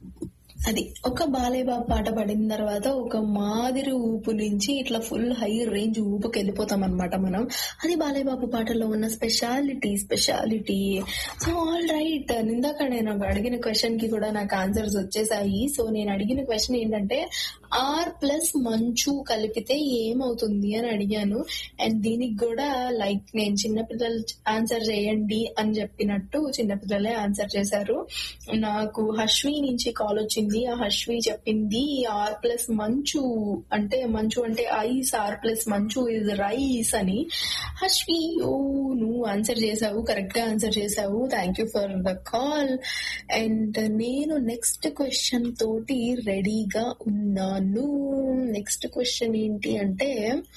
అది ఒక బాలేబాబు పాట పడిన తర్వాత ఒక మాదిరి ఊపు నుంచి ఇట్లా ఫుల్ హై రేంజ్ ఊపుకి వెళ్ళిపోతాం అనమాట మనం అది బాలేబాబు పాటలో ఉన్న speciality speciality so all right ఇందాక నేను అడిగిన క్వశ్చన్ కి కూడా నాకు ఆన్సర్స్ వచ్చేసాయి సో నేను అడిగిన క్వశ్చన్ ఏంటంటే ఆర్ ప్లస్ మంచు కలిపితే ఏమవుతుంది అని అడిగాను అండ్ దీనికి కూడా లైక్ నేను చిన్నపిల్లలు ఆన్సర్ చేయండి అని చెప్పినట్టు చిన్నపిల్లలే ఆన్సర్ చేశారు నాకు హశ్వి నుంచి కాల్ వచ్చింది ఆ హశ్వి చెప్పింది ఆర్ ప్లస్ మంచు అంటే మంచు అంటే ఐస్ ఆర్ ప్లస్ మంచు ఇస్ రైస్ అని హశ్వి ఓ నువ్వు ఆన్సర్ చేసావు కరెక్ట్ గా ఆన్సర్ చేసావు thank you for the call and నేను నెక్స్ట్ క్వశ్చన్ తోటి రెడీగా ఉన్నాను నెక్స్ట్ క్వశ్చన్ ఏంటి అంటే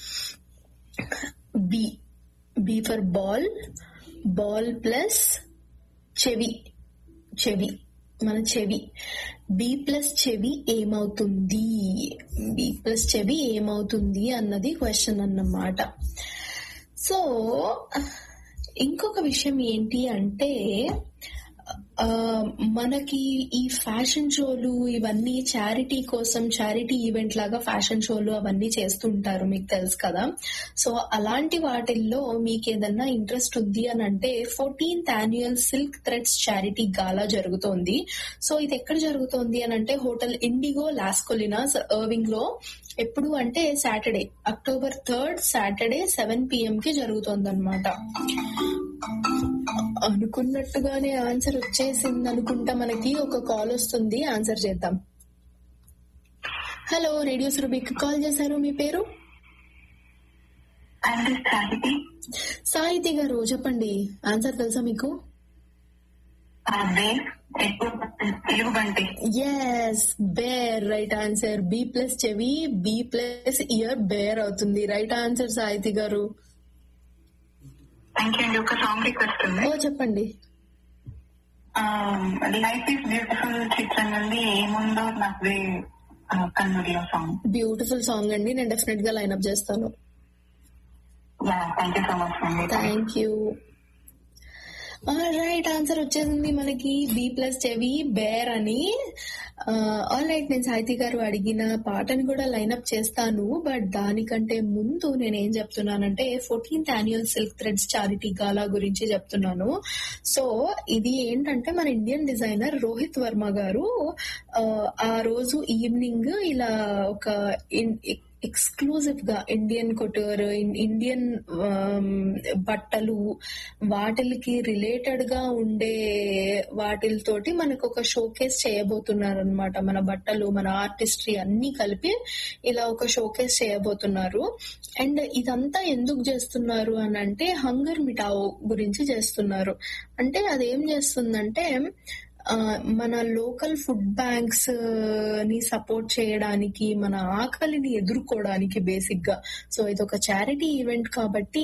B B for ball ball plus చెవి చెవి మన చెవి బి ప్లస్ చెవి ఏమవుతుంది బి ప్లస్ చెవి ఏమవుతుంది అన్నది క్వశ్చన్ అన్నమాట సో ఇంకొక విషయం ఏంటి అంటే ఆ, మనకి ఈ ఫ్యాషన్ షోలు ఇవన్నీ చారిటీ కోసం చారిటీ ఈవెంట్ లాగా ఫ్యాషన్ షోలు అవన్నీ చేస్తుంటారు మీకు తెలుసు కదా సో అలాంటి వాటిల్లో మీకు ఏదన్నా ఇంట్రెస్ట్ ఉంది అని అంటే fourteenth annual silk threads charity gala జరుగుతోంది సో ఇది ఎక్కడ జరుగుతోంది అని అంటే హోటల్ ఇండిగో లాస్కోలినాస్ అర్వింగ్ లో ఎప్పుడు అంటే Saturday October third Saturday seven PM కి జరుగుతోంది అనమాట అనుకున్నట్టుగానే ఆన్సర్ వచ్చేసింది అనుకుంటా మనకి ఒక కాల్ వస్తుంది ఆన్సర్ చేద్దాం హలో రేడియో సురభికి కాల్ చేశారు మీ పేరు అండ్ సాహితి సాహితి గారు చెప్పండి ఆన్సర్ తెలుసా మీకు అదే ఎక్కువ తెలుగు బంటి yes bear right answer B plus చెవి బి ప్లస్ ఇయర్ బేర్ అవుతుంది right answer Sahiti garu thank you అండి ఒక సాంగ్ రిక్వెస్ట్ ఉంది ఓ చెప్పండి లైఫ్ ఈస్ బ్యూటిఫుల్ చిత్రం నుండి ఏముందో నాకు కన్నుడిలో సాంగ్ బ్యూటిఫుల్ సాంగ్ అండి నేను డెఫినెట్ గా లైన్అప్ చేస్తాను థ్యాంక్ యూ సో మచ్ అండి థ్యాంక్ యూ రైట్ ఆన్సర్ వచ్చేసింది మనకి బి ప్లస్ చెవి బేర్ అని ఆల్ రైట్ నేను సాహితీ గారు అడిగిన పాటను కూడా లైన్అప్ చేస్తాను బట్ దానికంటే ముందు నేను ఏం చెప్తున్నానంటే fourteenth annual silk threads charity gala గురించి చెప్తున్నాను సో ఇది ఏంటంటే మన ఇండియన్ డిజైనర్ రోహిత్ వర్మ గారు ఆ, ఆ రోజు ఈవినింగ్ ఇలా ఒక ఇన్- ఎక్స్క్లూజివ్ గా ఇండియన్ కొటూర్ ఇండియన్ బట్టలు వాటికి రిలేటెడ్ గా ఉండే వాటితోటి మనకు ఒక షోకేస్ చేయబోతున్నారు అనమాట మన బట్టలు మన ఆర్టిస్ట్రీ అన్ని కలిపి ఇలా ఒక షోకేస్ చేయబోతున్నారు అండ్ ఇదంతా ఎందుకు చేస్తున్నారు అని అంటే హంగర్ మిటావో గురించి చేస్తున్నారు అంటే అదేం చేస్తుందంటే ఆ, మన లోకల్ ఫుడ్ బ్యాంక్స్ ని సపోర్ట్ చేయడానికి మన ఆకలిని ఎదుర్కోవడానికి బేసిక్ గా సో ఇది ఒక చారిటీ ఈవెంట్ కాబట్టి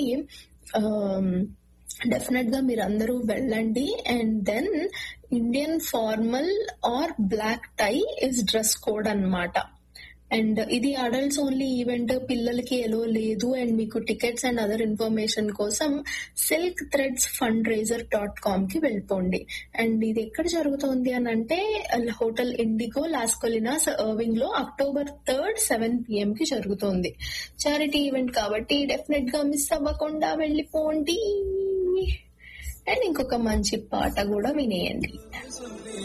డెఫినెట్ గా మీరు అందరూ వెళ్ళండి and then Indian formal or black tie is dress code అన్నమాట అండ్ ఇది అడల్ట్స్ ఓన్లీ ఈవెంట్ పిల్లలకి ఎలో లేదు అండ్ మీకు టికెట్స్ అండ్ అదర్ ఇన్ఫర్మేషన్ కోసం silk threads fundraiser dot com కి వెళ్ళిపోండి అండ్ ఇది ఎక్కడ జరుగుతోంది అని అంటే హోటల్ ఇండిగో లాస్కోలినాస్ అర్వింగ్ లో అక్టోబర్ థర్డ్ సెవెన్ పిఎం కి జరుగుతోంది చారిటీ ఈవెంట్ కాబట్టి డెఫినెట్ గా మిస్ అవ్వకుండా వెళ్ళిపోండి అండ్ ఇంకొక మంచి పాట కూడా వినేయండి